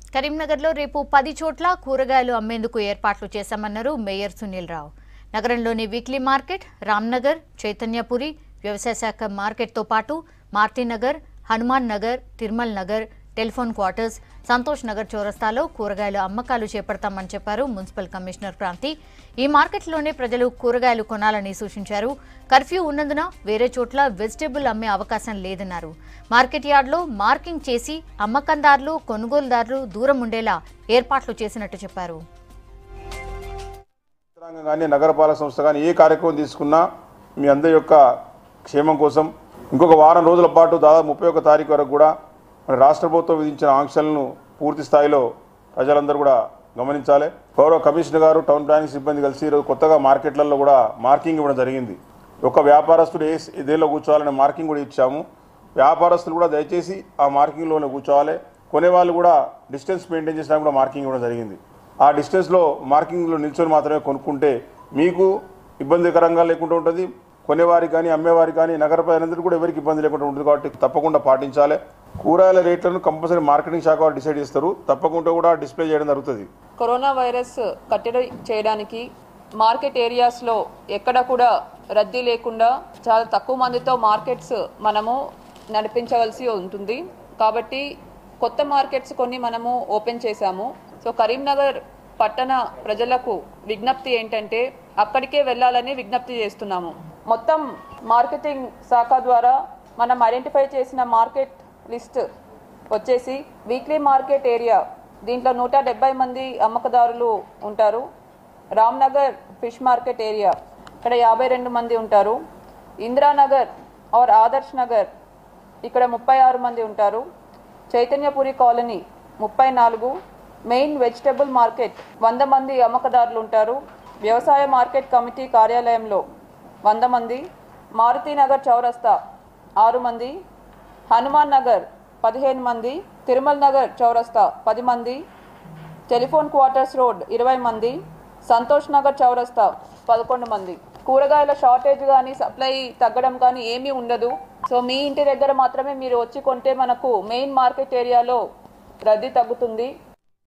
కరీంనగర్లో రేపు పది చోట్ల కూరగాయలు అమ్మేందుకు ఏర్పాట్లు చేశామన్నారు మేయర్ సునీల్ రావు నగరంలోని వీక్లీ మార్కెట్ రామ్నగర్ చైతన్యపురి వ్యవసాయ శాఖ మార్కెట్తో పాటు మార్తీనగర్ హనుమాన్ నగర్ తిరుమల్ నగర్ టెలిఫోన్ క్వార్టర్స్ సంతోష్ నగర్ చౌరస్తాలో కూరగాయలు అమ్మకాలు చేపడతామని చెప్పారు మున్సిపల్ కమిషనర్ క్రాంతి ఈ మార్కెట్లోనే ప్రజలు కూరగాయలు కొనాలని సూచించారు కర్ఫ్యూ ఉన్నందున వేరే చోట్ల వెజిటేబుల్ అమ్మే అవకాశం లేదన్నారు మార్కెట్ యార్డ్లో మార్కింగ్ చేసి అమ్మకందారులు కొనుగోలుదారులు దూరం ఉండేలా ఏర్పాట్లు చేసినట్టు చెప్పారు యంత్రాంగం కానీ నగరపాలక సంస్థ కానీ ఏ కార్యక్రమం తీసుకున్నా మీ అందరి యొక్క క్షేమం కోసం ఇంకొక వారం రోజుల పాటు దాదాపు ముప్పై ఒక్క తారీఖు వరకు కూడా మన రాష్ట్ర ప్రభుత్వం విధించిన ఆంక్షలను పూర్తి స్థాయిలో ప్రజలందరూ కూడా గమనించాలి గౌరవ కమిషనర్ గారు టౌన్ ప్లానింగ్ సిబ్బంది కలిసి ఈరోజు కొత్తగా మార్కెట్లలో కూడా మార్కింగ్ ఇవ్వడం జరిగింది ఒక వ్యాపారస్తుడు ఏ ఇదేలో కూర్చోవాలనే మార్కింగ్ కూడా ఇచ్చాము వ్యాపారస్తులు కూడా దయచేసి ఆ మార్కింగ్లోనే కూర్చోవాలి కొనేవాళ్ళు కూడా డిస్టెన్స్ మెయింటైన్ చేసినా కూడా మార్కింగ్ ఇవ్వడం జరిగింది ఆ డిస్టెన్స్లో మార్కింగ్లో నిల్చొని మాత్రమే కొనుక్కుంటే మీకు ఇబ్బందికరంగా లేకుండా ఉంటుంది కొనేవారికి కానీ అమ్మేవారికి కానీ నగర ప్రజలందరూ కూడా ఎవరికి ఇబ్బంది లేకుండా ఉంటుంది కాబట్టి తప్పకుండా పాటించాలి కూరగాయల రేట్లను కంపల్సరీ మార్కెటింగ్ శాఖ వారు డిసైడ్ చేస్తారు తప్పకుండా కూడా డిస్ప్లే చేయడం జరుగుతుంది కరోనా వైరస్ కట్టడి చేయడానికి మార్కెట్ ఏరియాస్లో ఎక్కడ కూడా రద్దీ లేకుండా చాలా తక్కువ మందితో మార్కెట్స్ మనము నడిపించవలసి ఉంటుంది కాబట్టి కొత్త మార్కెట్స్ కొన్ని మనము ఓపెన్ చేశాము సో కరీంనగర్ పట్టణ ప్రజలకు విజ్ఞప్తి ఏంటంటే అక్కడికే వెళ్ళాలని విజ్ఞప్తి చేస్తున్నాము మొత్తం మార్కెటింగ్ శాఖ ద్వారా మనం ఐడెంటిఫై చేసిన మార్కెట్ లిస్ట్ వచ్చేసి వీక్లీ మార్కెట్ ఏరియా దీంట్లో నూట డెబ్బై మంది అమ్మకదారులు ఉంటారు రామ్నగర్ ఫిష్ మార్కెట్ ఏరియా ఇక్కడ యాభై రెండు మంది ఉంటారు ఇందిరానగర్ ఆర్ ఆదర్శ్ నగర్ ఇక్కడ ముప్పై ఆరు మంది ఉంటారు చైతన్యపురి కాలనీ ముప్పై నాలుగు మెయిన్ వెజిటబుల్ మార్కెట్ వంద మంది అమ్మకదారులు ఉంటారు వ్యవసాయ మార్కెట్ కమిటీ కార్యాలయంలో వంద మంది మారుతీనగర్ చౌరస్తా ఆరు మంది హనుమాన్ నగర్ పదిహేను మంది తిరుమల్ నగర్ చౌరస్తా పది మంది టెలిఫోన్ క్వార్టర్స్ రోడ్ ఇరవై మంది సంతోష్ నగర్ చౌరస్తా పదకొండు మంది కూరగాయల షార్టేజ్ కానీ సప్లై తగ్గడం కానీ ఏమీ ఉండదు సో మీ ఇంటి దగ్గర మాత్రమే మీరు వచ్చి కొంటే మనకు మెయిన్ మార్కెట్ ఏరియాలో రద్దీ తగ్గుతుంది